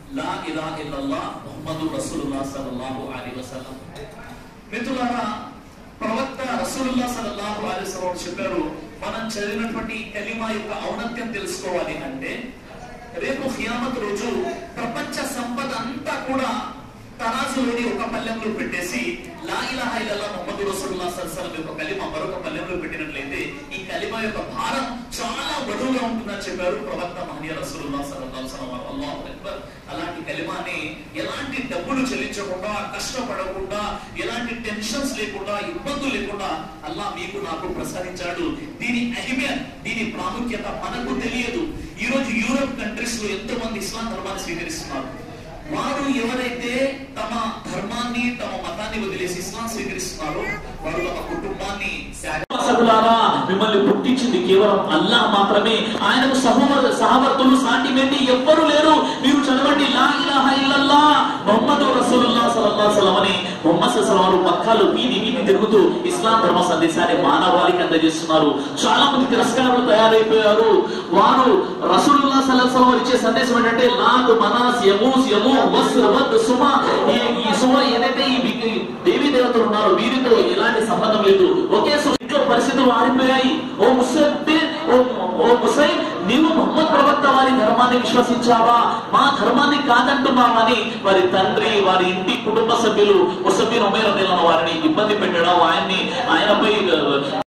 లా ఇలాహ ఇల్లల్లాహ్ ముహమ్మదు రసూలుల్లాహ్ సల్లల్లాహు అలైహి వసల్లం మిత్రులారా ప్రవక్త రసూలుల్లాహ్ సల్లల్లాహు అలైహి వసల్లం చెప్పారు మనం చదివినటువంటి ఈ కలిమా యొక్క ఔన్నత్యం తెలుసుకోవాలి అంటే రేపు ఖియామత్ రోజు ప్రపంచ సంపద అంతా కూడా తరాజులోని ఒక పల్లెంలో పెట్టేసి లా ఇలాహ ఇల్లల్లాహ్ ముహమ్మదు రసూలుల్లాహ్ సల్లల్లాహు అలైహి వసల్లం యొక్క కలిమ మరొక పల్లెంలో పెట్టినట్లయితే ఈ కలిమ యొక్క భారం చాలా బరువుగా ఉంటుందని చెప్పారు ప్రవక్త మహనీయ రసూలుల్లాహ్ సల్లల్లాహు అలైహి వసల్లం అల్లాహు అక్బర్ అలాంటి కలిమాని ఎలాంటి డబ్బులు చెల్లించకుండా కష్టపడకుండా ఎలాంటి టెన్షన్స్ లేకుండా ఇబ్బందులు లేకుండా అల్లా మీకు నాకు ప్రసాదించాడు దీని అహిమ్యత్ దీని ప్రాముఖ్యత మనకు తెలియదు ఈ రోజు యూరోప్ కంట్రీస్ లో ఎంతో మంది ఇస్లాం ధర్మాన్ని స్వీకరిస్తున్నారు వారు ఎవరైతే తమ ధర్మాన్ని తమ మతాన్ని వదిలేసి ఇస్లాం స్వీకరిస్తున్నారో వారు తమ కుటుంబాన్ని సహులారా మిమ్మల్ని పుట్టించింది కేవలం అల్లా మాత్రమే ఆయనకు సహోదరు సహవర్తులు సాటి మెట్టి ఎవ్వరు లేరు మీరు చదవండి లా ఇలాహ ఇల్లల్లా మొహమ్మదు రసూలుల్లాహ్ సల్లల్లాహు అలైహి వసల్లం అని మొహమ్మద్ సల్లల్లాహు అలైహి మక్కాలో వీధి వీధి తిరుగుతూ ఇస్లాం ధర్మ సందేశాన్ని మానవాళికి అందజేస్తున్నారు చాలా మంది తిరస్కారులు తయారైపోయారు వారు రసూలుల్లాహ్ సల్లల్లాహు అలైహి వసల్లం ఇచ్చే సందేశం ఏంటంటే లాత్ మనాస్ యమూస్ యమూ వస్ వద్ సుమ ఈ ఈ సుమ ఏదైతే ఈ వి- దేవీ దేవతలు ఉన్నారో వీరితో ఎలాంటి సంబంధం లేదు ఒకే సు- ఇంట్లో పరిస్థితులు మారిపోయాయి ఓ ముసబ్బి ఓ ఓ ముసైన్ నీవు ముహమ్మద్ ప్రవక్త వారి ధర్మాన్ని విశ్వసించావా మా ధర్మాన్ని కాదంటున్నామని వారి తండ్రి వారి ఇంటి కుటుంబ సభ్యులు ముసబ్బిన్ ఉమేర్ వారిని ఇబ్బంది పెట్టడం ఆయన్ని ఆయనపై